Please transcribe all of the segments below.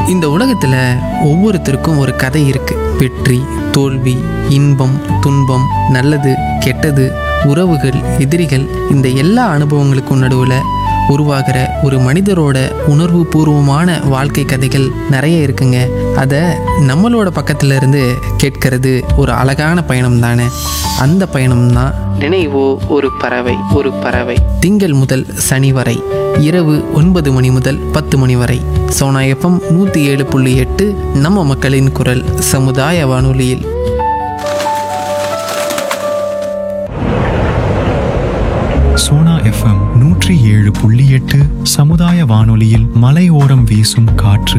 இந்த உலகத்தில் ஒவ்வொருத்தருக்கும் ஒரு கதை இருக்கு வெற்றி தோல்வி இன்பம் துன்பம் நல்லது கெட்டது உறவுகள் எதிரிகள் இந்த எல்லா அனுபவங்களுக்கும் நடுவில் உருவாகிற ஒரு மனிதரோட உணர்வு பூர்வமான வாழ்க்கை கதைகள் நிறைய இருக்குங்க அதை நம்மளோட பக்கத்துல இருந்து கேட்கறது ஒரு அழகான பயணம் தானே அந்த பயணம் தான் நினைவோ ஒரு பறவை ஒரு பறவை திங்கள் முதல் சனி வரை இரவு ஒன்பது மணி முதல் பத்து மணி வரை சோனா எஃப்எம் நூற்றி ஏழு புள்ளி எட்டு நம்ம மக்களின் குரல் சமுதாய வானொலியில் சோனா எஃப்எம் நூற்றி ஏழு புள்ளி எட்டு சமுதாய வானொலியில் மலையோரம் வீசும் காற்று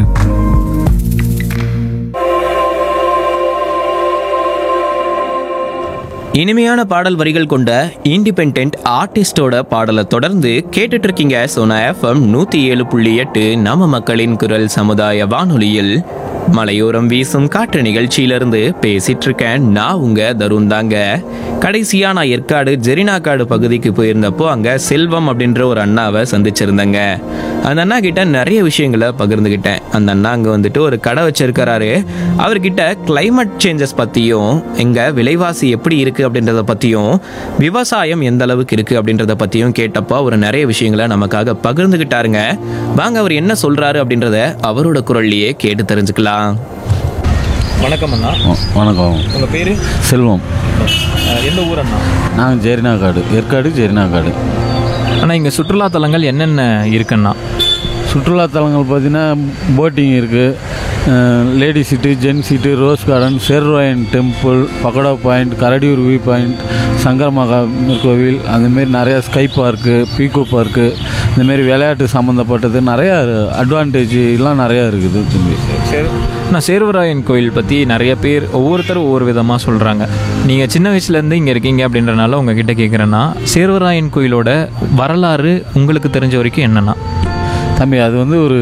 இனிமையான பாடல் வரிகள் கொண்ட இண்டிபெண்ட் ஆர்டிஸ்டோட பாடலை தொடர்ந்து கேட்டுட்டு இருக்கீங்க சோனா எஃப்எம் நூத்தி ஏழு புள்ளி எட்டு நம்ம மக்களின் குரல் சமுதாய வானொலியில் மலையோரம் வீசும் காற்று நிகழ்ச்சியிலிருந்து பேசிட்டு இருக்கேன் நான் உங்க தருண் தாங்க கடைசியா நான் ஏற்காடு ஜெரினாக்காடு பகுதிக்கு போயிருந்தப்போ அங்க செல்வம் அப்படின்ற ஒரு அண்ணாவை சந்திச்சிருந்தேங்க அந்த அண்ணா கிட்ட நிறைய விஷயங்களை பகிர்ந்துக்கிட்டேன் அந்த அண்ணா அங்க வந்துட்டு ஒரு கடை வச்சிருக்கிறாரு அவர்கிட்ட climate சேஞ்சஸ் பத்தியும் எங்க விலைவாசி எப்படி இருக்கு அப்படின்றத பத்தியும் விவசாயம் எந்த அளவுக்கு இருக்கு அப்படின்றத பத்தியும் கேட்டப்போ அவர் நிறைய விஷயங்களை நமக்காக பகிர்ந்துகிட்டாருங்க வாங்க அவர் என்ன சொல்றாரு அப்படின்றத அவரோட குரல்லையே கேட்டு தெரிஞ்சுக்கலாம் வணக்கம் அண்ணா வ- வணக்கம் உங்கள் பேர் செல்வம் எந்த ஊர் அண்ணா நாங்கள் ஜெரினாக்காடு ஏற்காடு ஜெரினாக்காடு அண்ணா இங்கே சுற்றுலா தலங்கள் என்னென்ன இருக்குண்ணா சுற்றுலாத்தலங்கள் பார்த்தீங்கன்னா போட்டிங் இருக்குது lady seat gents seat rose garden Servarayan temple pagoda point Karadiyur view point சங்கர மகா கோவில் அந்தமாரி நிறையா ஸ்கை பார்க்கு பீகோ பார்க்கு இந்தமாரி விளையாட்டு சம்மந்தப்பட்டது நிறையா அட்வான்டேஜ் எல்லாம் நிறையா இருக்குது தம்பி நான் சேர்வராயன் கோயில் பற்றி நிறைய பேர் ஒவ்வொருத்தரும் ஒவ்வொரு விதமாக சொல்கிறாங்க நீங்கள் சின்ன வயசுலேருந்து இங்கே இருக்கீங்க அப்படின்றனால உங்ககிட்ட கேட்குறேன்னா சேர்வராயன் கோயிலோட வரலாறு உங்களுக்கு தெரிஞ்ச வரைக்கும் என்னென்னா தம்பி அது வந்து ஒரு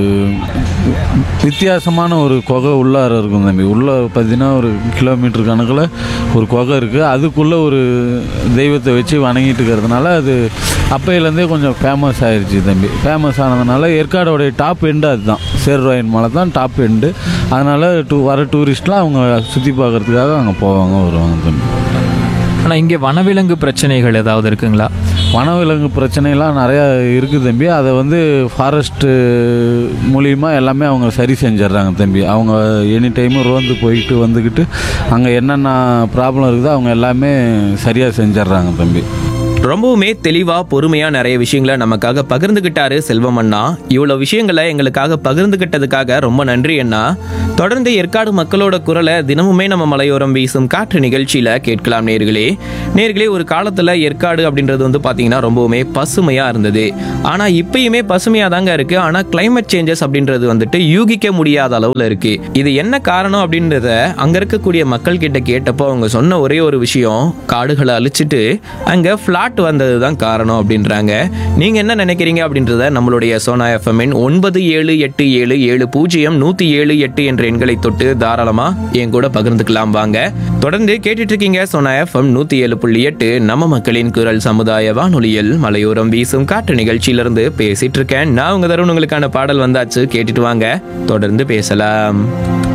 வித்தியாசமான ஒரு குகை உள்ளார இருக்கும் தம்பி உள்ளே பார்த்தீங்கன்னா ஒரு கிலோமீட்டர் கணக்கில் ஒரு குகை இருக்குது அதுக்குள்ளே ஒரு தெய்வத்தை வச்சு வணங்கிட்டு இருக்கிறதுனால அது அப்பையிலேருந்தே கொஞ்சம் ஃபேமஸ் ஆயிடுச்சு தம்பி ஃபேமஸ் ஆனதுனால ஏற்காடோடைய டாப் எண்டு அதுதான் சேர்ராயன் மலை தான் டாப் எண்டு அதனால் டூ வர டூரிஸ்ட்லாம் அவங்க சுற்றி பார்க்கறதுக்காக அங்கே போவாங்க வருவாங்க தம்பி ஆனால் இங்கே வனவிலங்கு பிரச்சனைகள் ஏதாவது இருக்குங்களா வனவிலங்கு பிரச்சனைலாம் நிறையா இருக்குது தம்பி அதை வந்து ஃபாரஸ்ட்டு மூலியமாக எல்லாமே அவங்க சரி செஞ்சிடுறாங்க தம்பி அவங்க எனி டைமும் ரோந்து போயிட்டு வந்துக்கிட்டு அங்கே என்னென்ன ப்ராப்ளம் இருக்குதோ அவங்க எல்லாமே சரியாக செஞ்சிடுறாங்க தம்பி ரொம்பவுமே தெளிவா பொறுமையா நிறைய விஷயங்களை நமக்காக பகிர்ந்துகிட்டாரு செல்வம் அண்ணா இவ்வளவு விஷயங்களை எங்களுக்காக பகிர்ந்துகிட்டதுக்காக ரொம்ப நன்றி அண்ணா தொடர்ந்து ஏற்காடு மக்களோட குரலை தினமுமே நம்ம மலையோரம் வீசும் காற்று நிகழ்ச்சியில கேட்கலாம் நேர்களே நேர்களே ஒரு காலத்துல ஏற்காடு அப்படின்றது வந்து பாத்தீங்கன்னா ரொம்பவுமே பசுமையா இருந்தது ஆனா இப்பயுமே பசுமையா தாங்க இருக்கு ஆனா கிளைமேட் சேஞ்சஸ் அப்படின்றது வந்துட்டு யூகிக்க முடியாத அளவுல இருக்கு இது என்ன காரணம் அப்படின்றத அங்க இருக்கக்கூடிய மக்கள் கிட்ட கேட்டப்போ அவங்க சொன்ன ஒரே ஒரு விஷயம் காடுகளை அழிச்சிட்டு அங்க ஃபிளாட் வந்தது தான் காரணம் அப்படின்றாங்க நீங்க என்ன நினைக்கிறீங்க அப்படின்றத நம்மளுடைய சோனா எஃப்எம்மின் ஒன்பது ஏழு எட்டு ஏழு ஏழு பூஜ்ஜியம் நூத்தி ஏழு எட்டு என்ற எண்களை தொட்டு தாராளமா என் கூட பகிர்ந்துக்கலாம் வாங்க தொடர்ந்து கேட்டுட்டு இருக்கீங்க சோனா எஃப்எம் நூத்தி ஏழு புள்ளி எட்டு நம்ம மக்களின் குரல் சமுதாய வானொலியில் மலையோரம் வீசும் காற்று நிகழ்ச்சியிலிருந்து பேசிட்டு இருக்கேன் நான் உங்க தருண் உங்களுக்கான பாடல் வந்தாச்சு கேட்டுட்டு வாங்க தொடர்ந்து பேசலாம்